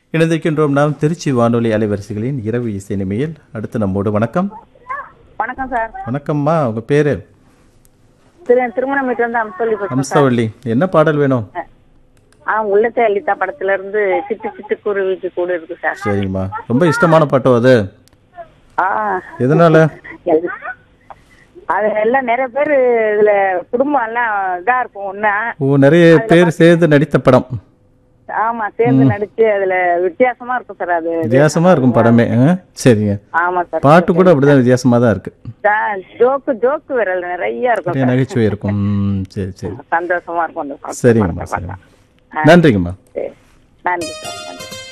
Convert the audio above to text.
இணைந்திருக்கின்றோம் நாம் திருச்சி வானொலி அலைவரிசைகளின் இரவு இசை நிமையில் அடுத்து நம்மோடு வணக்கம் வணக்கம் சார் வணக்கம்மா உங்க பேரு திரு திருமணம் வீட்டு வந்து அம்சொல்லி பேசுறேன் சார் அம்சவள்ளி என்ன பாடல் வேணும் ஆ உள்ளத்தை அளித்தா படத்துல இருந்து சிட்டு சிட்டு குருவிக்கு கூட இருக்கு சார் சரிங்கம்மா ரொம்ப இஷ்டமான பாட்டோ அது ஆ எதனால எல்- அது எல்லாம் நிறைய பேர் இதுல குடும்பம் எல்லாம் இதா இருக்கும் ஒண்ணா ஓ நிறைய பேர் சேர்ந்து நடித்த படம் ஆமா சேர்ந்து நடிச்சு அதுல வித்தியாசமா இருக்கும் சார் அது வித்தியாசமா இருக்கும் படமே ஆ? சரிங்க ஆமா சார் பாட்டு கூட அப்படிதான் வித்தியாசமா தான் இருக்கு ஜோக்கு ஜோக்கு விரல் நிறைய இருக்கும் நிறைய நகைச்சுவை இருக்கும் ம், சரி சரி சந்தோஷமா இருக்கும் அந்த பாட்டு. சரிங்கம்மா சரிங்கம்மா நன்றிங்கம்மா சரி. நன்றி சார்